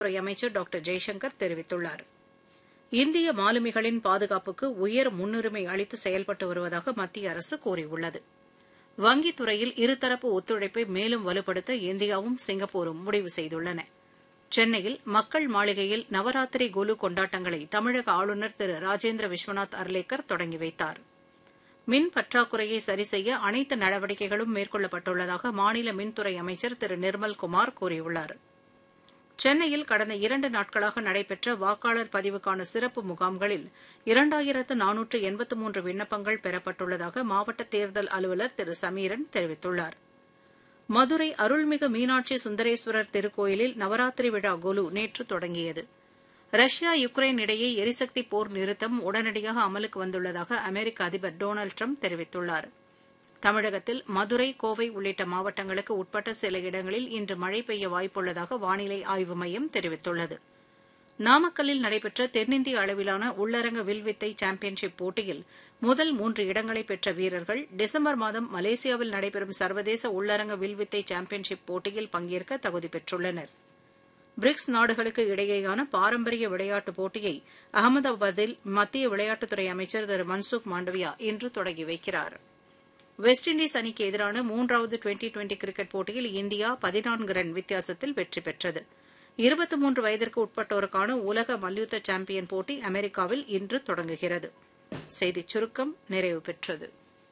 துறை அமைச்சர் டாக்டர் ஜெய்சங்கர் தெரிவித்துள்ளார் இந்திய மாலுமிகளின் பாதுகாப்புக்கு உயர் முன்னுரிமை அளித்து செயல்பட்டு வருவதாக மத்திய அரசு கூறியுள்ளது வங்கித் துறையில் இருதரப்பு ஒத்துழைப்பை மேலும் வலுப்படுத்த இந்தியாவும் சிங்கப்பூரும் முடிவு செய்துள்ளன சென்னையில் மக்கள் மாளிகையில் நவராத்திரி குலு கொண்டாட்டங்களை தமிழக ஆளுநர் திரு ராஜேந்திர விஸ்வநாத் அர்லேக்கர் தொடங்கி வைத்தார் மின் பற்றாக்குறையை சரிசெய்ய அனைத்து நடவடிக்கைகளும் மேற்கொள்ளப்பட்டுள்ளதாக மாநில மின்துறை அமைச்சர் திரு நிர்மல்குமார் கூறியுள்ளார் சென்னையில் கடந்த இரண்டு நாட்களாக நடைபெற்ற வாக்காளர் பதிவுக்கான சிறப்பு முகாம்களில் இரண்டாயிரத்து நானூற்று எண்பத்து மூன்று விண்ணப்பங்கள் பெறப்பட்டுள்ளதாக மாவட்ட தேர்தல் அலுவலர் திரு சமீரன் தெரிவித்துள்ளார் மதுரை அருள்மிகு மீனாட்சி சுந்தரேஸ்வரர் திருக்கோயிலில் நவராத்திரி விழா குலு நேற்று தொடங்கியது ரஷ்யா யுக்ரைன் இடையே எரிசக்தி போர் நிறுத்தம் உடனடியாக அமலுக்கு வந்துள்ளதாக அமெரிக்க அதிபர் டொனால்டு ட்ரம்ப் தெரிவித்துள்ளார் தமிழகத்தில் மதுரை கோவை உள்ளிட்ட மாவட்டங்களுக்கு உட்பட்ட சில இடங்களில் இன்று மழை பெய்ய வாய்ப்புள்ளதாக வானிலை ஆய்வு மையம் தெரிவித்துள்ளது நாமக்கல்லில் நடைபெற்ற தென்னிந்திய அளவிலான உள்ளரங்க வில்வித்தை சாம்பியன்ஷிப் போட்டியில் முதல் மூன்று இடங்களை பெற்ற வீரர்கள் டிசம்பர் மாதம் மலேசியாவில் நடைபெறும் சர்வதேச உள்ளரங்க வில்வித்தை சாம்பியன்ஷிப் போட்டியில் பங்கேற்க தகுதி பெற்றுள்ளனர் பிரிக்ஸ் நாடுகளுக்கு இடையேயான பாரம்பரிய விளையாட்டுப் போட்டியை அகமதாபாத்தில் மத்திய விளையாட்டுத்துறை அமைச்சர் திரு மன்சுக் மாண்டவியா இன்று தொடங்கி வைக்கிறார் வெஸ்ட் இண்டீஸ் அணிக்கு எதிரான மூன்றாவது டுவெண்டி டுவெண்டி கிரிக்கெட் போட்டியில் இந்தியா பதினான்கு ரன் வித்தியாசத்தில் வெற்றி பெற்றது இருபத்தி மூன்று வயதிற்கு உட்பட்டோருக்கான உலக மல்யுத்த சாம்பியன் போட்டி அமெரிக்காவில் இன்று தொடங்குகிறது செய்திச் சுருக்கம் நிறைவு பெற்றது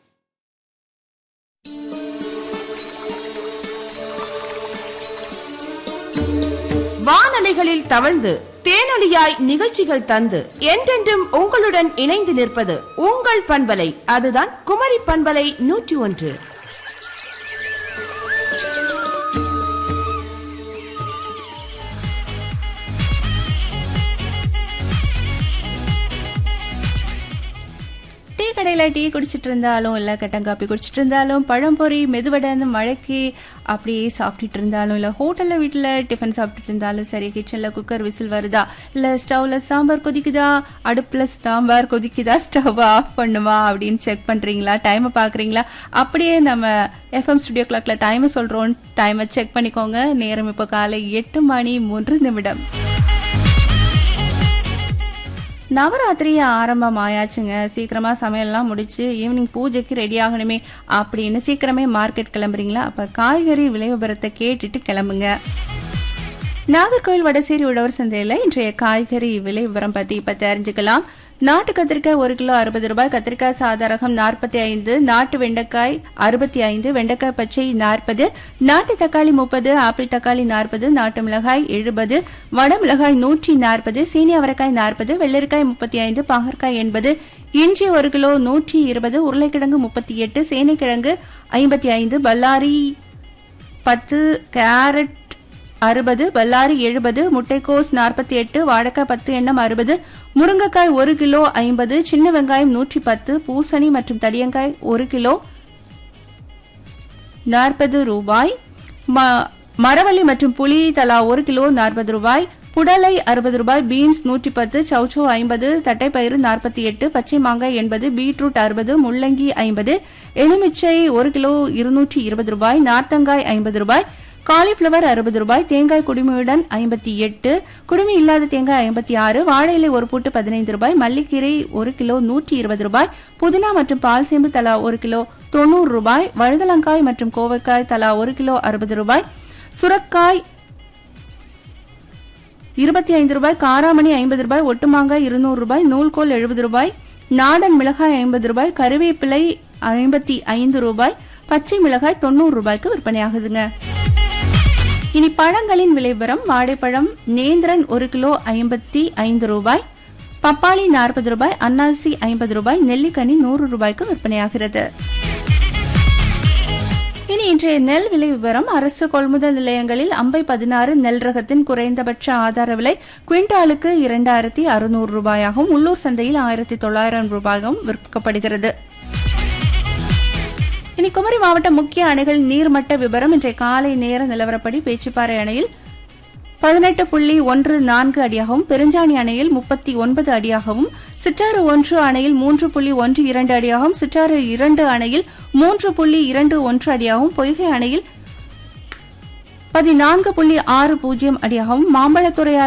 வானலைகளில் தவழ்ந்து தேனொலியாய் நிகழ்ச்சிகள் தந்து என்றென்றும் உங்களுடன் இணைந்து நிற்பது உங்கள் பண்பலை அதுதான் குமரி பண்பலை நூற்றி ஒன்று டீ கடையில் டீ குடிச்சிட்டு இருந்தாலும் இல்லை கட்டங்காப்பி குடிச்சிட்டு இருந்தாலும் பழம்பொரி மெதுவடை மழைக்கு அப்படியே சாப்பிட்டுட்டு இருந்தாலும் இல்லை ஹோட்டலில் வீட்டில் டிஃபன் சாப்பிட்டுட்டு இருந்தாலும் சரி கிச்சனில் குக்கர் விசில் வருதா இல்லை ஸ்டவ்வில் சாம்பார் கொதிக்குதா அடுப்பில் சாம்பார் கொதிக்குதா ஸ்டவ் ஆஃப் பண்ணுமா அப்படின்னு செக் பண்ணுறீங்களா டைமை பார்க்குறீங்களா அப்படியே நம்ம எஃப்எம் ஸ்டுடியோ கிளாக்ல டைமை சொல்கிறோம் டைமை செக் பண்ணிக்கோங்க நேரம் இப்போ காலை எட்டு மணி மூன்று நிமிடம் நவராத்திரி ஆரம்பம் ஆயாச்சுங்க சீக்கிரமா சமையல்லாம் முடிச்சு ஈவினிங் பூஜைக்கு ரெடி ஆகணுமே அப்படின்னு சீக்கிரமே மார்க்கெட் கிளம்புறீங்களா அப்ப காய்கறி விலை விபரத்தை கேட்டுட்டு கிளம்புங்க நாகர்கோவில் வடசேரி உழவர் சந்தையில இன்றைய காய்கறி விலை விவரம் பத்தி இப்ப தெரிஞ்சுக்கலாம் நாட்டு கத்திரிக்காய் ஒரு கிலோ அறுபது ரூபாய் கத்திரிக்காய் சாதாரகம் நாற்பத்தி ஐந்து நாட்டு வெண்டைக்காய் அறுபத்தி ஐந்து வெண்டைக்காய் பச்சை நாற்பது நாட்டு தக்காளி முப்பது ஆப்பிள் தக்காளி நாற்பது நாட்டு மிளகாய் எழுபது வட மிளகாய் நூற்றி நாற்பது சீனி அவரைக்காய் நாற்பது வெள்ளரிக்காய் முப்பத்தி ஐந்து பாகற்காய் எண்பது இஞ்சி ஒரு கிலோ நூற்றி இருபது உருளைக்கிழங்கு முப்பத்தி எட்டு சேனைக்கிழங்கு ஐம்பத்தி ஐந்து பல்லாரி பத்து கேரட் அறுபது பல்லாரி எழுபது முட்டைக்கோஸ் நாற்பத்தி எட்டு வாழைக்காய் பத்து எண்ணம் அறுபது முருங்கைக்காய் ஒரு கிலோ ஐம்பது சின்ன வெங்காயம் நூற்றி பத்து பூசணி மற்றும் தடியங்காய் ஒரு கிலோ நாற்பது ரூபாய் ம- மரவள்ளி மற்றும் புளி தலா ஒரு கிலோ நாற்பது ரூபாய் புடலை அறுபது ரூபாய் பீன்ஸ் நூற்றி பத்து சௌச்சோ ஐம்பது தட்டைப்பயிறு நாற்பத்தி எட்டு பச்சை மாங்காய் எண்பது பீட்ரூட் அறுபது முள்ளங்கி ஐம்பது எலுமிச்சை ஒரு கிலோ இருநூற்றி இருபது ரூபாய் நார்த்தங்காய் ஐம்பது ரூபாய் காலிஃப்ளவர் அறுபது ரூபாய் தேங்காய் குடுமியுடன் ஐம்பத்தி எட்டு குடுமி இல்லாத தேங்காய் ஐம்பத்தி ஆறு வாழை இலை ஒரு பூட்டு பதினைந்து ரூபாய் மல்லிக்கீரை ஒரு கிலோ நூற்றி இருபது ரூபாய் புதினா மற்றும் பால் சேம்பு தலா ஒரு கிலோ தொண்ணூறு ரூபாய் வழுதலங்காய் மற்றும் கோவைக்காய் தலா ஒரு கிலோ அறுபது ரூபாய் சுரக்காய் இருபத்தி ஐந்து ரூபாய் காராமணி ஐம்பது ரூபாய் ஒட்டுமாங்காய் இருநூறு ரூபாய் நூல்கோல் எழுபது ரூபாய் நாடன் மிளகாய் ஐம்பது ரூபாய் கருவேப்பிலை ஐம்பத்தி ஐந்து ரூபாய் பச்சை மிளகாய் தொண்ணூறு ரூபாய்க்கு விற்பனையாகுதுங்க இனி பழங்களின் விலைவரம் வாழைப்பழம் நேந்திரன் ஒரு கிலோ ஐம்பத்தி ஐந்து ரூபாய் பப்பாளி நாற்பது ரூபாய் அன்னாசி ஐம்பது ரூபாய் நெல்லிக்கனி நூறு ரூபாய்க்கு விற்பனையாகிறது இனி இன்றைய நெல் விலை விவரம் அரசு கொள்முதல் நிலையங்களில் அம்பை பதினாறு நெல் ரகத்தின் குறைந்தபட்ச ஆதார விலை குவிண்டாலுக்கு இரண்டாயிரத்தி அறுநூறு ரூபாயாகவும் உள்ளூர் சந்தையில் ஆயிரத்தி தொள்ளாயிரம் ரூபாயும் விற்கப்படுகிறது இனி குமரி மாவட்ட முக்கிய அணைகள் நீர்மட்ட விவரம் இன்றைய காலை நேர நிலவரப்படி பேச்சுப்பாறை அணையில் பதினெட்டு புள்ளி ஒன்று நான்கு அடியாகவும் பெருஞ்சாணி அணையில் முப்பத்தி ஒன்பது அடியாகவும் சிற்றாறு ஒன்று அணையில் மூன்று புள்ளி ஒன்று இரண்டு அடியாகவும் சிற்றாறு இரண்டு அணையில் மூன்று புள்ளி இரண்டு ஒன்று அடியாகவும் பொய்கை அணையில் பதினான்கு புள்ளி ஆறு பூஜ்ஜியம் அடியாகவும் மாம்பழத்துறையார்